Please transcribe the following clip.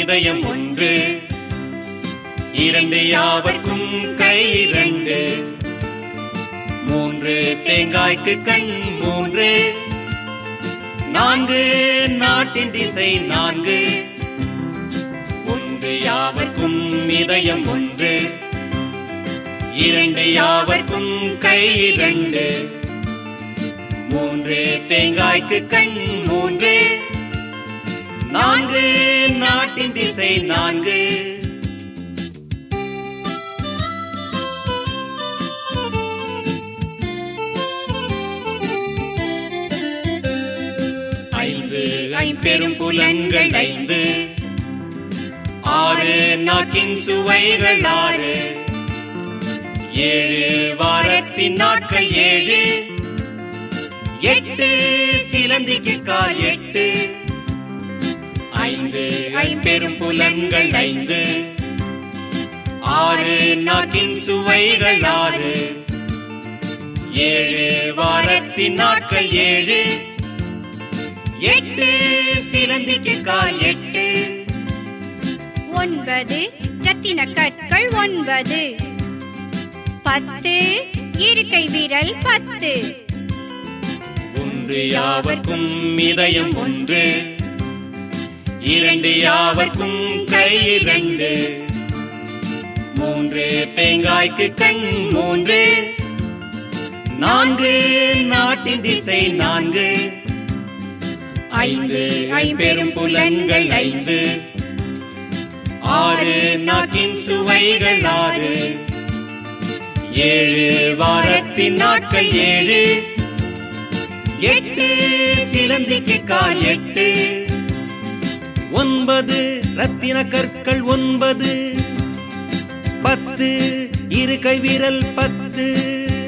இதயம் ஒன்று இரண்டு யாவர்க்கும் கை இரண்டு மூன்று தேங்காய்க்கு கண் மூன்று நான்கு நாட்டின் திசை நான்கு ஒன்று யாவர்க்கும் இதயம் ஒன்று இரண்டு யாவர்க்கும் கை இரண்டு மூன்று தேங்காய்க்கு கண் மூன்று நான்கு நாட்டின் திசை நான்கு ஐந்து ஐம்பெரும் புலன்கள் ஐந்து ஆறு நாக்கின் சுவைகள் ஆறு ஏழு வாரத்தின் நாட்கள் ஏழு எட்டு சிலந்திக்கு கால் எட்டு ஐந்து ஐம்பெரும் புலன்கள் ஐந்து ஆறு நாக்கின் சுவைகள் ஆறு ஏழு வாரத்தின் நாட்கள் ஏழு எட்டு சிலந்திக்கு கால் எட்டு ஒன்பது ரத்தின கற்கள் ஒன்பது பத்து இருக்கை விரல் பத்து ஒன்று யாவர்க்கும் இதயம் ஒன்று இரண்டு யாவர்க்கும் கை இரண்டு மூன்று தேங்காய்க்கு கண் மூன்று நான்கு நாட்டின் திசை நான்கு ஐந்து ஐம்பெரும் புலன்கள் ஐந்து ஆறு நாக்கின் சுவைகள் ஆறு ஏழு வாரத்தின் நாட்கள் ஏழு எட்டு சிலந்திக்கு கால் எட்டு ஒன்பது ரத்தின கற்கள் ஒன்பது பத்து இரு கை விரல் பத்து